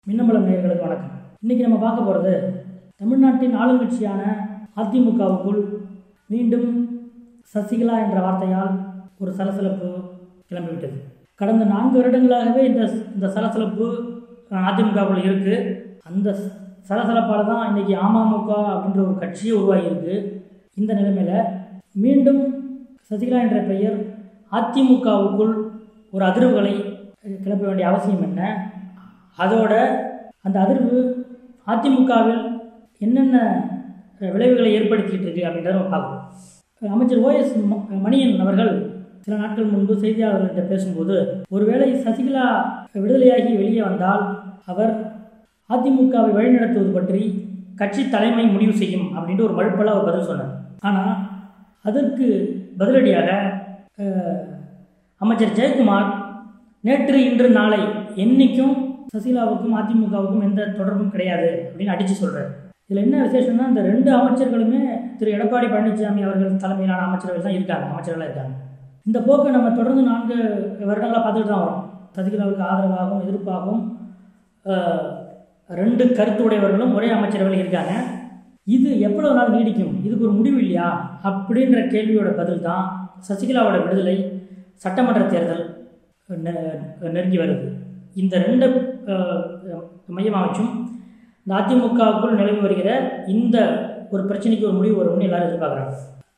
மின்னம்பலம் நேயர்களுக்கு வணக்கம் இன்றைக்கி நம்ம பார்க்க போகிறது தமிழ்நாட்டின் ஆளுங்கட்சியான அதிமுகவுக்குள் மீண்டும் சசிகலா என்ற வார்த்தையால் ஒரு சலசலப்பு கிளம்பிவிட்டது கடந்த நான்கு வருடங்களாகவே இந்த இந்த சலசலப்பு அஹ், அதிமுகவுக்குள்ள இருக்குது அந்த ச- சலசலப்பால் தான் இன்றைக்கி அமமுக அப்படின்ற ஒரு கட்சியே உருவாகியிருக்கு இந்த நிலைமையில் மீண்டும் சசிகலா என்ற பெயர் அதிமுகவுக்குள் ஒரு அதிர்வுகளை அஹ், கிளப்ப வேண்டிய அவசியம் என்ன அதோட அந்த அதிர்வு அதிமுகவில் என்னென்ன அஹ், விளைவுகளை ஏற்படுத்திட்டு இருக்கு அப்படின்றத நம்ம பார்க்கணும் அஹ், அமைச்சர் ஓஎஸ் மணியன் அவர்கள் சில நாட்கள் முன்பு செய்தியாளர்களிட்ட பேசும்போது ஒருவேளை சசிகலா விடுதலையாகி வெளியே வந்தால் அவர் அதிமுகவை வழிநடத்துவது பற்றி கட்சி தலைமை முடிவு செய்யும் அப்படின்ட்டு ஒரு மழுப்பலா அவர் பதில் சொன்னார் ஆனால் அதற்கு பதிலடியாக அஹ், அமைச்சர் ஜெயக்குமார் நேற்று இன்று நாளை என்னைக்கும் சசிகலாவுக்கும் அதிமுகவுக்கும் எந்த தொடர்பும் கிடையாது அப்படின்னு அடித்து சொல்கிறார் இதில் என்ன விசேஷம்னா இந்த ரெண்டு அமைச்சர்களுமே திரு எடப்பாடி பழனிசாமி அவர்கள் தலைமையிலான அமைச்சர்கள் தான் இருக்காங்க அமைச்சர்களாக இருக்காங்க இந்த போக்கை நம்ம தொடர்ந்து நான்கு வருடங்களாக பார்த்துட்டு தான் வரோம் சசிகலாவுக்கு ஆதரவாகவும் எதிர்ப்பாகவும் அஹ், ரெண்டு கருத்துடையவர்களும் ஒரே அமைச்சர்கள் இருக்காங்க இது எவ்வளவு நாள் நீடிக்கும் இதுக்கு ஒரு முடிவு இல்லையா அப்படின்ற கேள்வியோட பதில் தான் சசிகலாவோட விடுதலை சட்டமன்ற தேர்தல் நெ- நெருங்கி வருது இந்த ரெண்டு அஹ், மையமாக வச்சும் இந்த அதிமுகவுக்குள் நிலவி வருகிற இந்த ஒரு பிரச்சனைக்கு ஒரு முடிவு வரும்னு எல்லாரும் எதிர்பார்க்குறாங்க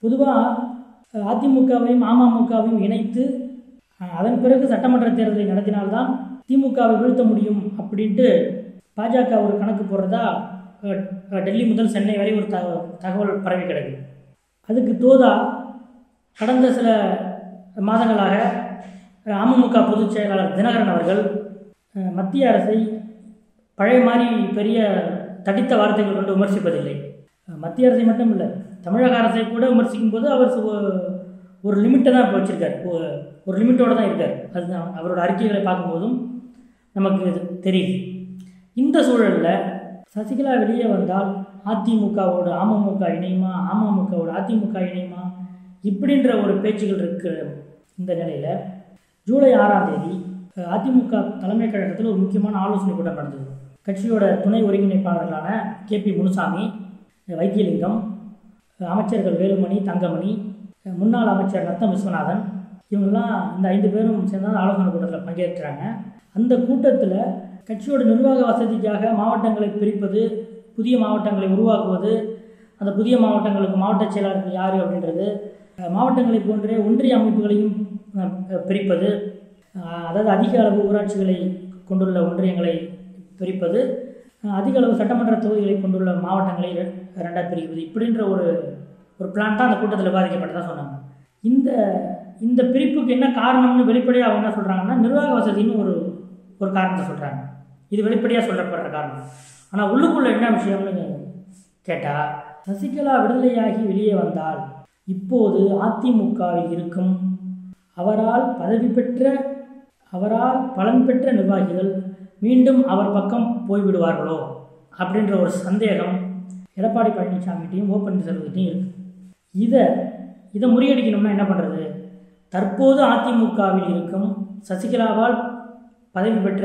பொதுவாக அதிமுகவையும் அமமுகவையும் இணைத்து அஹ், அதன் பிறகு சட்டமன்ற தேர்தலை நடத்தினால்தான் திமுகவை வீழ்த்த முடியும் அப்படின்ட்டு பாஜக ஒரு கணக்கு போடுறதா அஹ், அஹ், டெல்லி முதல் சென்னை வரை ஒரு த தகவல் பரவி கிடக்கு அதுக்கு தோதா கடந்த சில மாதங்களாக அஹ், அமமுக பொதுச் செயலாளர் தினகரன் அவர்கள் அஹ், மத்திய அரசை பழைய மாதிரி பெரிய தடித்த வார்த்தைகள் கொண்டு விமர்சிப்பதில்லை அஹ், மத்திய அரசை மட்டும் இல்லை தமிழக அரசை கூட விமர்சிக்கும் போது அவர் சு- ஒரு லிமிட்டை தான் இப்போ வச்சுருக்கார் ஒரு லிமிட்டோடு தான் இருக்கார் அதுதான் அவரோட அறிக்கைகளை பார்க்கும்போதும் நமக்கு இது தெரியுது இந்த சூழலில் சசிகலா வெளியே வந்தால் அதிமுகவோட அமமுக இணையுமா அமமுகவோட அதிமுக இணையுமா இப்படின்ற ஒரு பேச்சுகள் இருக்கிற இந்த நிலையில் ஜூலை ஆறாம் தேதி அஹ், அதிமுக தலைமை கழகத்தில் ஒரு முக்கியமான ஆலோசனை கூட்டம் நடந்தது கட்சியோட துணை ஒருங்கிணைப்பாளர்களான கேபி முனுசாமி அஹ், வைத்தியலிங்கம் அஹ், அமைச்சர்கள் வேலுமணி தங்கமணி அஹ், முன்னாள் அமைச்சர் ரத்தம் விஸ்வநாதன் இவங்கெல்லாம் இந்த ஐந்து பேரும் சேர்ந்து அந்த ஆலோசனை கூட்டத்தில் பங்கேற்கிறாங்க அந்த கூட்டத்தில் கட்சியோட நிர்வாக வசதிக்காக மாவட்டங்களை பிரிப்பது புதிய மாவட்டங்களை உருவாக்குவது அந்த புதிய மாவட்டங்களுக்கு மாவட்ட செயலாளர்கள் யார் அப்படின்றது அஹ், மாவட்டங்களை போன்றே ஒன்றிய அமைப்புகளையும் அஹ், அஹ், பிரிப்பது அஹ், அதாவது அதிக அளவு ஊராட்சிகளை கொண்டுள்ள ஒன்றியங்களை பிரிப்பது அஹ், அதிக அளவு சட்டமன்ற தொகுதிகளை கொண்டுள்ள மாவட்டங்களை ரெ- ரெண்டா பிரிப்பது இப்படின்ற ஒரு ஒரு பிளான் தான் அந்த கூட்டத்தில் விவாதிக்கப்பட்டதா சொன்னாங்க இந்த இந்த பிரிப்புக்கு என்ன காரணம்னு வெளிப்படையாக அவங்க என்ன சொல்கிறாங்கன்னா நிர்வாக வசதின்னு ஒரு ஒரு காரணத்தை சொல்கிறாங்க இது வெளிப்படையாக சொல்லப்படுற காரணம் ஆனால் உள்ளுக்குள்ள என்ன விஷயம்னு கேட்டால் சசிகலா விடுதலையாகி வெளியே வந்தால் இப்போது அதிமுகவில் இருக்கும் அவரால் பதவி பெற்ற அவரால் பலன் பெற்ற நிர்வாகிகள் மீண்டும் அவர் பக்கம் போய்விடுவார்களோ அப்படின்ற ஒரு சந்தேகம் எடப்பாடி பழனிசாமிகிட்டையும் ஓ பன்னீர்செல்வத்திட்டையும் இருக்கு இதை இதை முறியடிக்கணும்னா என்ன பண்ணுறது தற்போது அதிமுகவில் இருக்கும் சசிகலாவால் பதவி பெற்ற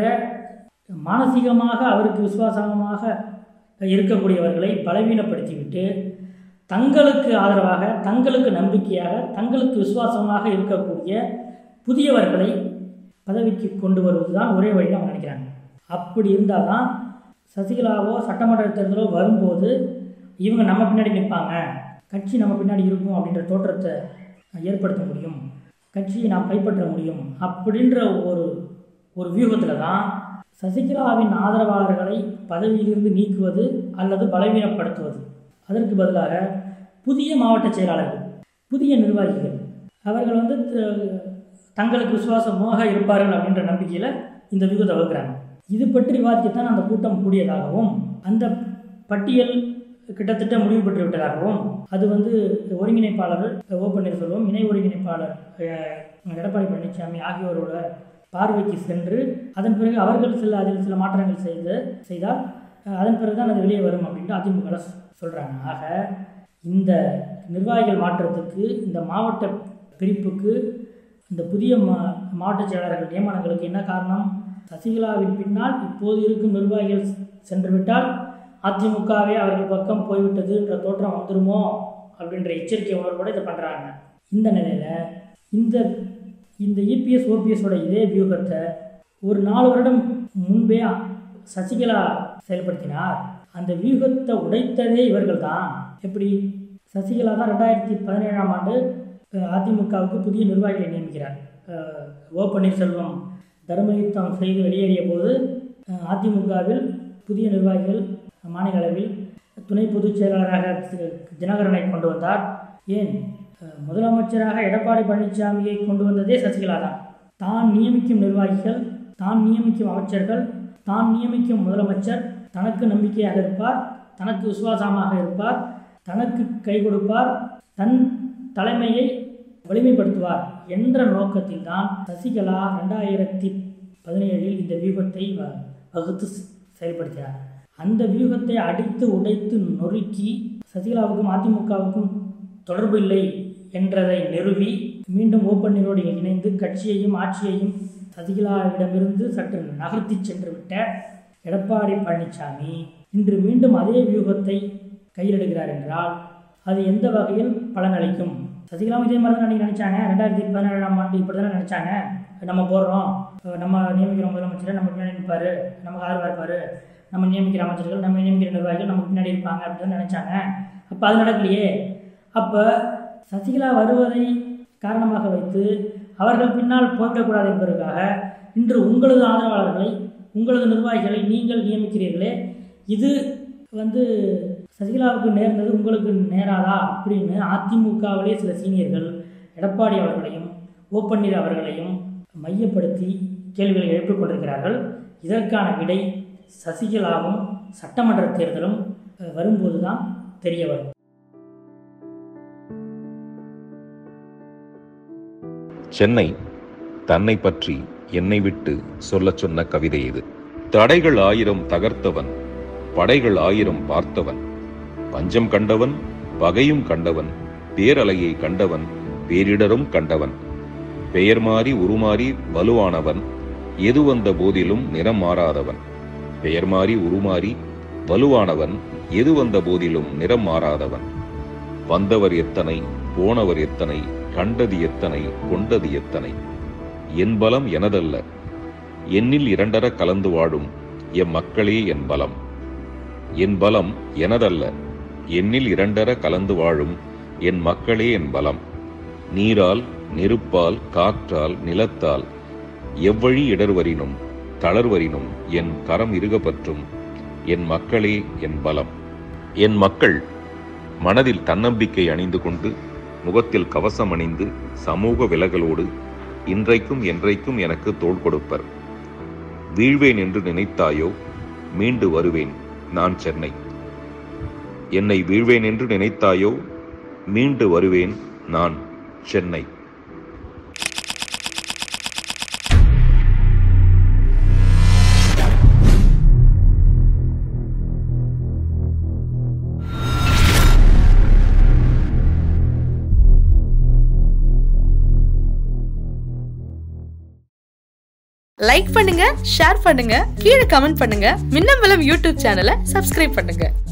மானசீகமாக அவருக்கு விசுவாசமாக இருக்கக்கூடியவர்களை பலவீனப்படுத்திவிட்டு தங்களுக்கு ஆதரவாக தங்களுக்கு நம்பிக்கையாக தங்களுக்கு விசுவாசமாக இருக்கக்கூடிய புதியவர்களை பதவிக்கு கொண்டு வருவதுதான் ஒரே வழின்னு அவங்க நினைக்கிறாங்க அப்படி இருந்தால் தான் சசிகலாவோ சட்டமன்ற தேர்தலோ வரும்போது இவங்க நம்ம பின்னாடி நிற்பாங்க கட்சி நம்ம பின்னாடி இருக்கும் அப்படின்ற தோற்றத்தை ஏற்படுத்த முடியும் கட்சியை நாம் கைப்பற்ற முடியும் அப்படின்ற ஒரு ஒரு வியூகத்தில் தான் சசிகலாவின் ஆதரவாளர்களை பதவியிலிருந்து நீக்குவது அல்லது பலவீனப்படுத்துவது அதற்கு பதிலாக புதிய மாவட்ட செயலாளர்கள் புதிய நிர்வாகிகள் அவர்கள் வந்து த- தங்களுக்கு விசுவாசமாக இருப்பார்கள் அப்படின்ற நம்பிக்கையில் இந்த வியூகத்தை வகுக்கிறாங்க இது பற்றி விவாதிக்கத்தான் அந்த கூட்டம் கூடியதாகவும் அந்த பட்டியல் கிட்டத்தட்ட முடிவு பெற்று விட்டதாகவும் அது வந்து ஒருங்கிணைப்பாளர்கள் ஓ பன்னீர்செல்வம் இணை ஒருங்கிணைப்பாளர் அஹ், எடப்பாடி பழனிசாமி ஆகியோரோட பார்வைக்கு சென்று அதன் பிறகு அவர்கள் சில அதில் சில மாற்றங்கள் செய்து செய்தால் அஹ், அதன் பிறகு தான் அது வெளியே வரும் அப்படின்ட்டு அதிமுக சொல்கிறாங்க ஆக இந்த நிர்வாகிகள் மாற்றத்துக்கு இந்த மாவட்ட பிரிப்புக்கு இந்த புதிய மா மாவட்ட செயலாளர்கள் நியமனங்களுக்கு என்ன காரணம் சசிகலாவின் பின்னால் இப்போது இருக்கும் நிர்வாகிகள் சென்றுவிட்டால் அதிமுகவே அவர்கள் பக்கம் போய்விட்டது என்ற தோற்றம் வந்துருமோ அப்படின்ற எச்சரிக்கை உணர்வோடு இதை பண்ணுறாங்க இந்த நிலையில் இந்த இந்த இபிஎஸ் ஓபிஎஸோட இதே வியூகத்தை ஒரு நாலு வருடம் முன்பே சசிகலா செயல்படுத்தினார் அந்த வியூகத்தை உடைத்ததே இவர்கள் தான் எப்படி சசிகலா தான் ரெண்டாயிரத்தி பதினேழாம் ஆண்டு அஹ், அதிமுகவுக்கு புதிய நிர்வாகிகளை நியமிக்கிறார் அஹ், ஓ பன்னீர்செல்வம் தர்மயுத்தம் செய்து வெளியேறிய போது அஹ், அதிமுகவில் புதிய நிர்வாகிகள் மாநில அளவில் துணை பொதுச் செயலாளராக திரு தினகரனை கொண்டு வந்தார் ஏன் அஹ், முதலமைச்சராக எடப்பாடி பழனிசாமியை கொண்டு வந்ததே சசிகலா தான் தான் நியமிக்கும் நிர்வாகிகள் தான் நியமிக்கும் அமைச்சர்கள் தான் நியமிக்கும் முதலமைச்சர் தனக்கு நம்பிக்கையாக இருப்பார் தனக்கு விசுவாசமாக இருப்பார் தனக்கு கை கொடுப்பார் தன் தலைமையை வலிமைப்படுத்துவார் என்ற நோக்கத்தில் தான் சசிகலா ரெண்டாயிரத்தி பதினேழில் இந்த வியூகத்தை வ- வகுத்து செ- செயல்படுத்தினார் அந்த வியூகத்தை அடித்து உடைத்து நொறுக்கி சசிகலாவுக்கும் அதிமுகவுக்கும் தொடர்பு இல்லை என்றதை நிறுவி மீண்டும் ஓப்பன்னரோடு இணைந்து கட்சியையும் ஆட்சியையும் சசிகலாவிடமிருந்து சற்று நகர்த்தி சென்று விட்ட எடப்பாடி பழனிசாமி இன்று மீண்டும் அதே வியூகத்தை கையிலெடுக்கிறார் என்றால் அது எந்த வகையில் பலனளிக்கும் சசிகலாவும் இதே மாதிரி தான் அன்றைக்கி நினச்சாங்க ரெண்டாயிரத்தி பதினேழாம் ஆண்டு இப்படி தானே நினச்சாங்க நம்ம போடுறோம் அஹ் நம்ம நியமிக்கிற முதலமைச்சரை நம்ம பின்னாடி நிற்பார் நமக்கு ஆதரவாக இருப்பார் நம்ம நியமிக்கிற அமைச்சர்கள் நம்ம நியமிக்கிற நிர்வாகிகள் நமக்கு பின்னாடி இருப்பாங்க அப்படின்னு நினச்சாங்க அப்போ அது நடக்கலையே அப்போ சசிகலா வருவதை காரணமாக வைத்து அவர்கள் பின்னால் போய்விடக்கூடாது என்பதற்காக இன்று உங்களது ஆதரவாளர்களை உங்களது நிர்வாகிகளை நீங்கள் நியமிக்கிறீர்களே இது வந்து சசிகலாவுக்கு நேர்ந்தது உங்களுக்கு நேராதா அப்படின்னு அதிமுகவிலே சில சீனியர்கள் எடப்பாடி அவர்களையும் ஓப்பன்னீர் அவர்களையும் மையப்படுத்தி கேள்விகளை எழுப்பிக் கொண்டிருக்கிறார்கள் இதற்கான விடை சசிகலாவும் சட்டமன்ற தேர்தலும் அஹ், வரும்போது தான் தெரிய வரும் சென்னை தன்னை பற்றி என்னை விட்டு சொல்லச் சொன்ன கவிதை இது தடைகள் ஆயிரம் தகர்த்தவன் படைகள் ஆயிரம் பார்த்தவன் பஞ்சம் கண்டவன் பகையும் கண்டவன் பேரலையை கண்டவன் பேரிடரும் கண்டவன் பெயர் மாறி உருமாறி வலுவானவன் எது வந்த போதிலும் நிறம் மாறாதவன் பெயர் மாறி உருமாறி வலுவானவன் எது வந்த போதிலும் நிறம் மாறாதவன் வந்தவர் எத்தனை போனவர் எத்தனை கண்டது எத்தனை கொண்டது எத்தனை என் பலம் எனதல்ல என்னில் இரண்டர கலந்து வாழும் எம் மக்களே என் பலம் என் பலம் எனதல்ல என்னில் இரண்டர கலந்து வாழும் என் மக்களே என் பலம் நீரால் நெருப்பால் காற்றால் நிலத்தால் எவ்வழி இடர்வரினும் தளர்வரினும் என் கரம் இருகப்பற்றும் என் மக்களே என் பலம் என் மக்கள் மனதில் தன்னம்பிக்கை அணிந்து கொண்டு முகத்தில் கவசம் அணிந்து சமூக விலகலோடு இன்றைக்கும் என்றைக்கும் எனக்கு தோள் கொடுப்பர் வீழ்வேன் என்று நினைத்தாயோ மீண்டு வருவேன் நான் சென்னை என்னை வீழ்வேன் என்று நினைத்தாயோ மீண்டு வருவேன் நான் சென்னை லைக் பண்ணுங்க ஷேர் பண்ணுங்க கீழே கமெண்ட் பண்ணுங்க மின்னம்பலம் யூடியூப் சேனலை சப்ஸ்கிரைப் பண்ணுங்க